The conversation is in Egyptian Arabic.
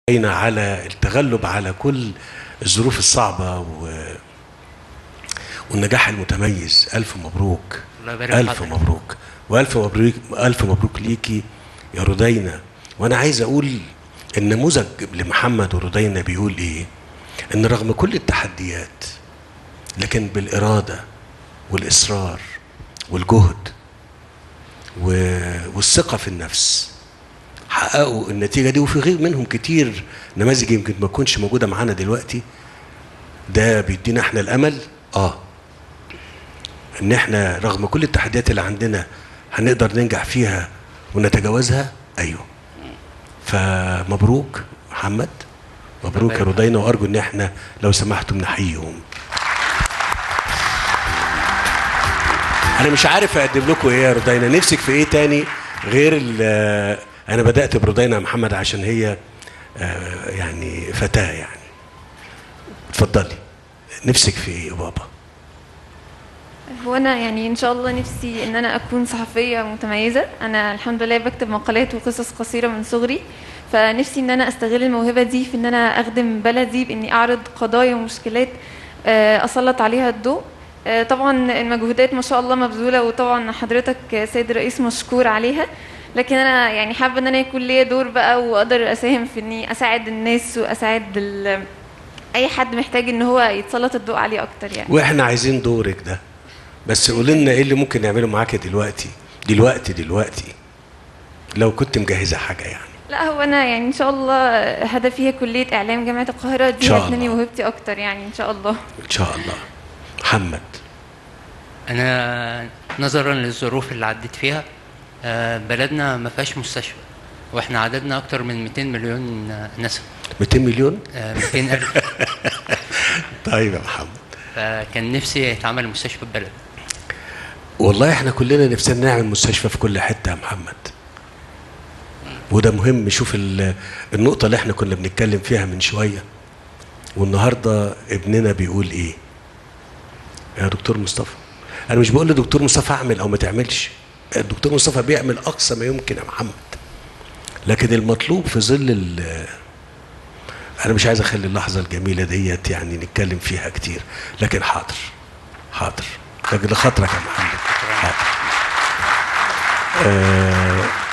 علينا على التغلب على كل الظروف الصعبة و... والنجاح المتميز ألف مبروك الله يبارك ألف حضرتك. مبروك وألف مبروك ألف مبروك ليكي يا رودينا وأنا عايز أقول النموذج لمحمد ورودينا بيقول إيه إن رغم كل التحديات لكن بالإرادة والإصرار والجهد و... والثقة في النفس حققوا النتيجة دي وفي غير منهم كتير نماذج يمكن ما تكونش موجودة معانا دلوقتي ده بيدينا احنا الأمل اه ان احنا رغم كل التحديات اللي عندنا هنقدر ننجح فيها ونتجاوزها ايوه فمبروك محمد مبروك يا رودينا وارجو ان احنا لو سمحتم نحييهم انا مش عارف اقدم لكم ايه يا رودينا نفسك في ايه تاني غير ال- انا بدات برودينا يا محمد عشان هي آه، يعني فتاه يعني اتفضلي نفسك في ايه يا بابا هو انا يعني ان شاء الله نفسي ان انا اكون صحفيه متميزه انا الحمد لله بكتب مقالات وقصص قصيره من صغري فنفسي ان انا استغل الموهبه دي في ان انا اخدم بلدي باني اعرض قضايا ومشكلات آه، اسلط عليها الضوء آه، طبعا المجهودات ما شاء الله مبذوله وطبعا حضرتك آه، سيد الرئيس مشكور عليها لكن انا يعني حابه ان انا يكون ليا دور بقى واقدر اساهم في اني اساعد الناس واساعد ال- اي حد محتاج ان هو يتسلط الضوء عليه اكتر يعني واحنا عايزين دورك ده بس قولي لنا ايه اللي ممكن نعمله معاك دلوقتي دلوقتي دلوقتي لو كنت مجهزه حاجه يعني لا هو انا يعني ان شاء الله هدفي هي كليه اعلام جامعه القاهره دي شاء هتنمي الله. موهبتي اكتر يعني ان شاء الله ان شاء الله محمد انا نظرا للظروف اللي عديت فيها آه، بلدنا ما فيهاش مستشفى واحنا عددنا اكتر من 200 مليون آه، نسمه 200 مليون آه، 200 الف طيب يا محمد فكان نفسي يتعمل مستشفى في بلد والله احنا كلنا نفسنا نعمل مستشفى في كل حته يا محمد وده مهم شوف ال- النقطه اللي احنا كنا بنتكلم فيها من شويه والنهارده ابننا بيقول ايه يا دكتور مصطفى انا مش بقول لدكتور مصطفى اعمل او ما تعملش الدكتور مصطفى بيعمل اقصى ما يمكن يا محمد لكن المطلوب في ظل ال- انا مش عايز اخلي اللحظه الجميله ديت يعني نتكلم فيها كتير لكن حاضر حاضر لكن لخاطرك يا محمد حاضر آه